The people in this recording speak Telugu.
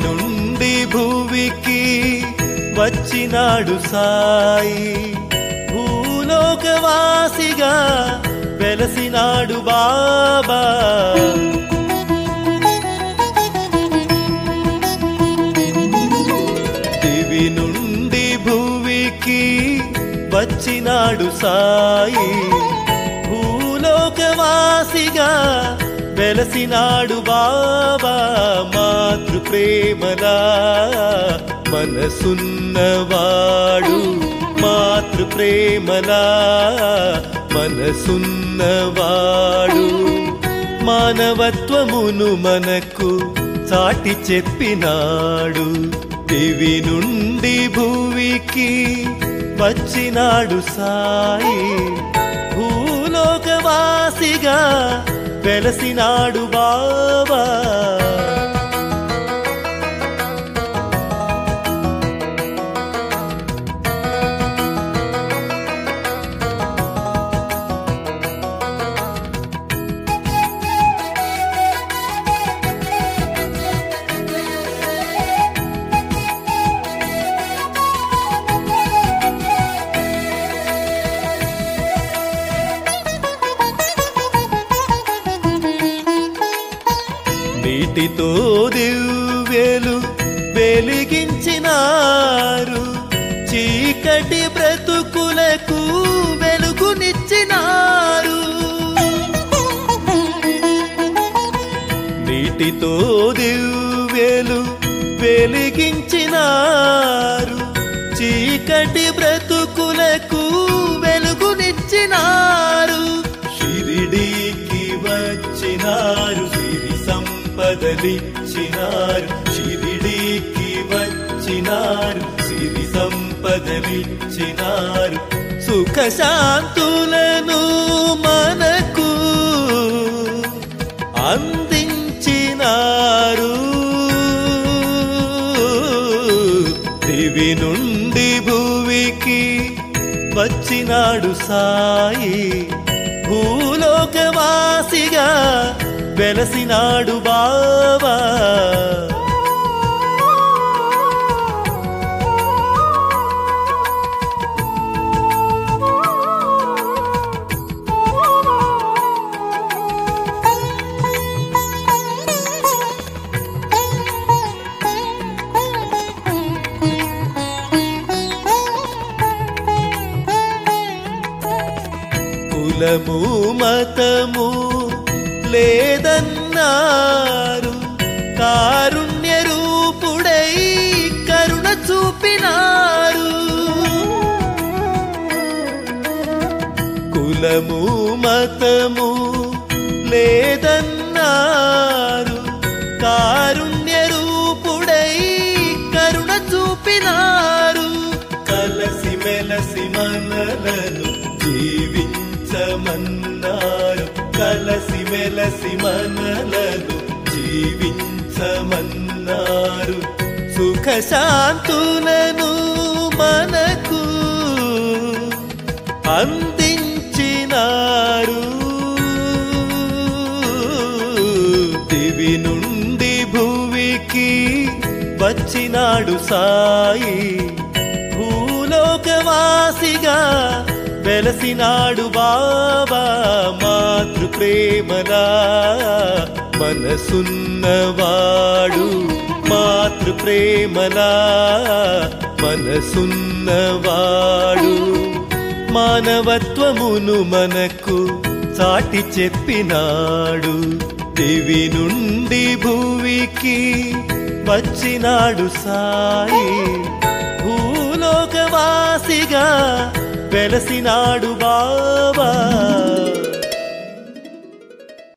నుండి భూమికి వచ్చినాడు సాయి భూలోకవాసిగా వెలసినాడు బాబా దివి నుండి భూమికి వచ్చినాడు సాయి భూలోకవాసిగా వెలసినాడు బాబా మాతృ ప్రేమలా మనసున్నవాడు మాతృ ప్రేమలా మనసున్నవాడు మానవత్వమును మనకు చాటి చెప్పినాడు దివి నుండి భూమికి వచ్చినాడు సాయి భూలోకవాసిగా వెలసినాడు బాబా నీటితో దివ్యలు వెలిగించినారు చీకటి బ్రతుకులకు వెలుగునిచ్చినారు నీటితో దివ్యలు వెలిగించినారు చీకటి బ్రతుకులకు వెలుగునిచ్చినారు షిరిడీకి వచ్చినారు సిరి సంపదలిచ్చినారు షిరిడీకి వచ్చినారు సిరి సంపదలిచ్చినారు సుఖ శాంతులను మనకు అందించినారు దివి నుండి భూమికి వచ్చినాడు సాయి భూలోకవాసిగా వెలసినాడు బాబా కులము మతము లేదన్నారు కారుణ్య రూపుడై కరుణ చూపినారు కులము మతము లేదన్నారు కారుణ్య రూపుడై కరుణ చూపినారు కలసి మెలసి మనలను జీవించమన్నారు కలసి మెలసి మనలను జీవించమన్నారు సుఖ శాంతులను మనకు అందించినారు దివి నుండి భూమికి వచ్చినాడు సాయి భూలోకవాసిగా వెలసినాడు బాబా మాతృ ప్రేమలా మనసున్నవాడు మాతృ ప్రేమలా మనసున్నవాడు మానవత్వమును మనకు చాటి చెప్పినాడు దివి నుండి భూమికి వచ్చినాడు సాయి భూలోకవాసిగా వెలసినాడు బాబా